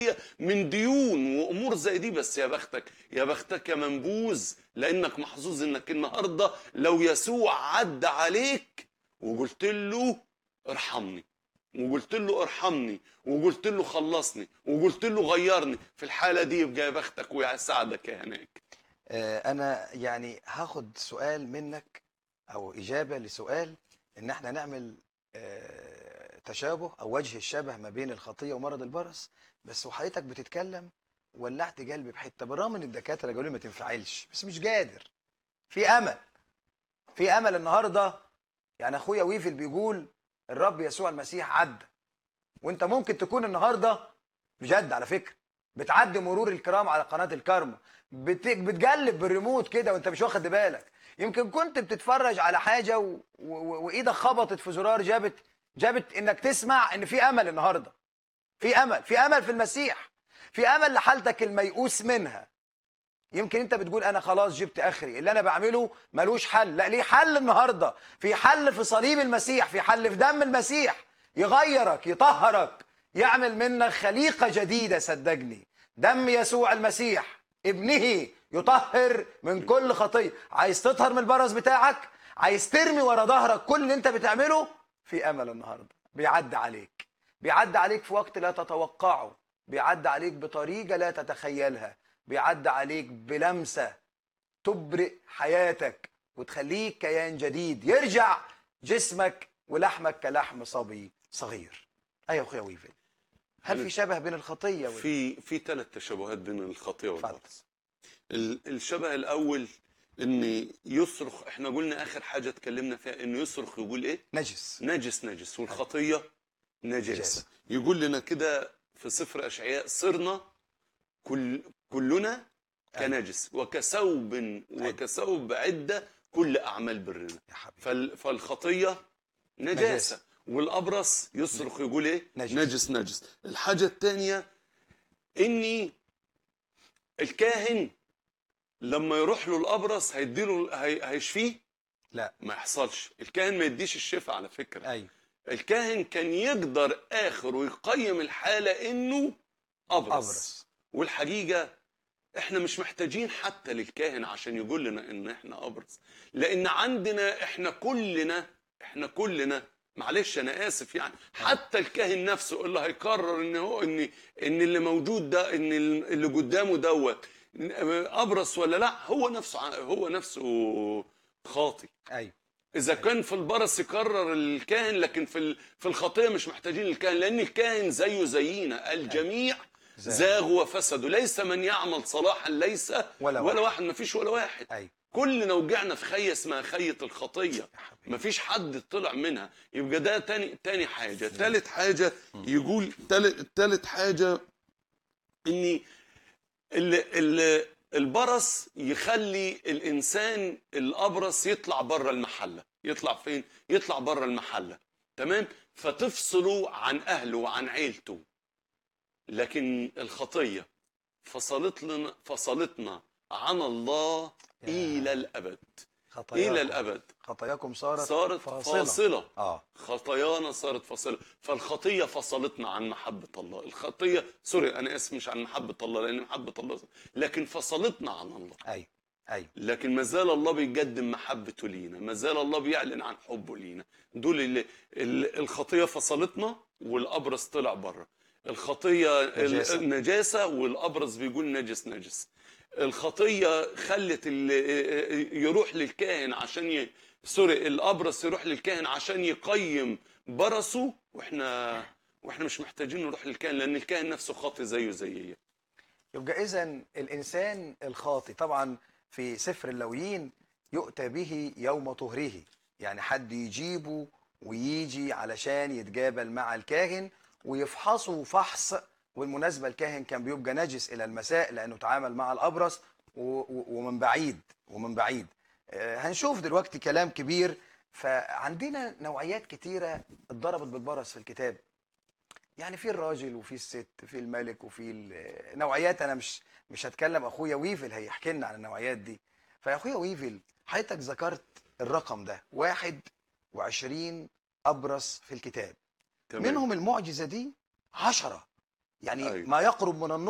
من ديون وامور زي دي بس يا بختك يا بختك يا منبوذ لانك محظوظ انك النهارده لو يسوع عدى عليك وقلت له ارحمني وقلت له ارحمني وقلت له خلصني وقلت له غيرني في الحاله دي يبقى يا بختك ويسعدك يا هناك آه، انا يعني هاخد سؤال منك او اجابه لسؤال ان احنا نعمل آه، تشابه او وجه الشبه ما بين الخطيه ومرض البرص بس وحضرتك بتتكلم ولعت قلبي بحته بالرغم ان الدكاتره قالوا لي ما تنفعلش بس مش قادر في امل في امل النهارده يعني اخويا ويفل بيقول الرب يسوع المسيح عدى وانت ممكن تكون النهارده بجد على فكره بتعدي مرور الكرام على قناه الكرمة بت... بتجلب بالريموت كده وانت مش واخد بالك يمكن كنت بتتفرج على حاجه و... و... وايدك خبطت في زرار جابت جابت انك تسمع ان في امل النهارده في امل في امل في المسيح في امل لحالتك الميؤوس منها يمكن انت بتقول انا خلاص جبت اخري اللي انا بعمله ملوش حل لا ليه حل النهارده في حل في صليب المسيح في حل في دم المسيح يغيرك يطهرك يعمل منك خليقه جديده صدقني دم يسوع المسيح ابنه يطهر من كل خطيه عايز تطهر من البرص بتاعك عايز ترمي ورا ظهرك كل اللي انت بتعمله في امل النهارده بيعدي عليك بيعدي عليك في وقت لا تتوقعه بيعدي عليك بطريقه لا تتخيلها بيعدي عليك بلمسه تبرئ حياتك وتخليك كيان جديد يرجع جسمك ولحمك كلحم صبي صغير ايوه اخويا ويفل هل في شبه بين الخطيه وال... في في ثلاث تشابهات بين الخطيه اتفضل. والبرص ال- الشبه الاول ان يصرخ احنا قلنا اخر حاجه اتكلمنا فيها انه يصرخ يقول ايه نجس نجس نجس والخطيه نجاسة. نجاسه يقول لنا كده في سفر اشعياء صرنا كل كلنا كنجس وكثوب وكثوب عده كل اعمال برنا يا حبيبي فال- فالخطيه نجاسة. نجاسه والابرص يصرخ يقول ايه نجس. نجس نجس الحاجه الثانيه اني الكاهن لما يروح له الابرص هيديله هي- هيشفيه لا ما يحصلش الكاهن ما يديش الشفاء على فكره ايوه الكاهن كان يقدر اخر ويقيم الحاله انه ابرص, ابرص والحقيقه احنا مش محتاجين حتى للكاهن عشان يقول لنا ان احنا ابرص لان عندنا احنا كلنا احنا كلنا معلش انا اسف يعني حتى الكاهن نفسه اللي هيقرر ان هو ان ان اللي موجود ده ان اللي قدامه دوت ابرص ولا لا هو نفسه ع- هو نفسه خاطي ايوه اذا كان في البرص يقرر الكاهن لكن في ال- في الخطيه مش محتاجين الكاهن لان الكاهن زيه زينا الجميع زاغ. زاغوا وفسدوا ليس من يعمل صلاحا ليس ولا ولا واحد ما فيش ولا واحد ايوه كلنا وجعنا في خيه اسمها خيه الخطيه يا حبيبي ما فيش حد طلع منها يبقى ده تاني تاني حاجه تالت حاجه يقول تالت, تالت حاجه اني ال ال البرص يخلي الانسان الابرص يطلع بره المحله يطلع فين يطلع بره المحله تمام فتفصله عن اهله وعن عيلته لكن الخطيه فصلت لنا فصلتنا عن الله يا. الى الابد خطاياكم الى الابد خطاياكم صارت صارت فاصلة. فاصله اه خطايانا صارت فاصلة فالخطية فصلتنا عن محبة الله الخطية سوري أنا اسف مش عن محبة الله لأن محبة الله لكن فصلتنا عن الله ايوه ايوه لكن ما زال الله بيقدم محبته لينا ما زال الله بيعلن عن حبه لينا دول اللي ال- الخطية فصلتنا والأبرص طلع بره الخطية ال- نجاسة. النجاسة والأبرص بيقول نجس نجس الخطية خلت ال- يروح للكاهن عشان ي... سوري الأبرص يروح للكاهن عشان يقيم برصه واحنا واحنا مش محتاجين نروح للكاهن لأن الكاهن نفسه خاطي زيه زيي يبقى اذا الانسان الخاطي طبعا في سفر اللويين يؤتى به يوم طهره يعني حد يجيبه ويجي علشان يتجابل مع الكاهن ويفحصه فحص والمناسبة الكاهن كان بيبقى نجس إلى المساء لأنه تعامل مع الأبرص و- و- ومن بعيد ومن بعيد آه، هنشوف دلوقتي كلام كبير فعندنا نوعيات كتيرة اتضربت بالبرص في الكتاب يعني في الراجل وفي الست في الملك وفي ال- نوعيات انا مش مش هتكلم اخويا ويفل هيحكي لنا عن النوعيات دي فيا اخويا ويفل حضرتك ذكرت الرقم ده 21 ابرص في الكتاب تمام منهم المعجزه دي 10 يعني أيوة. ما يقرب من النص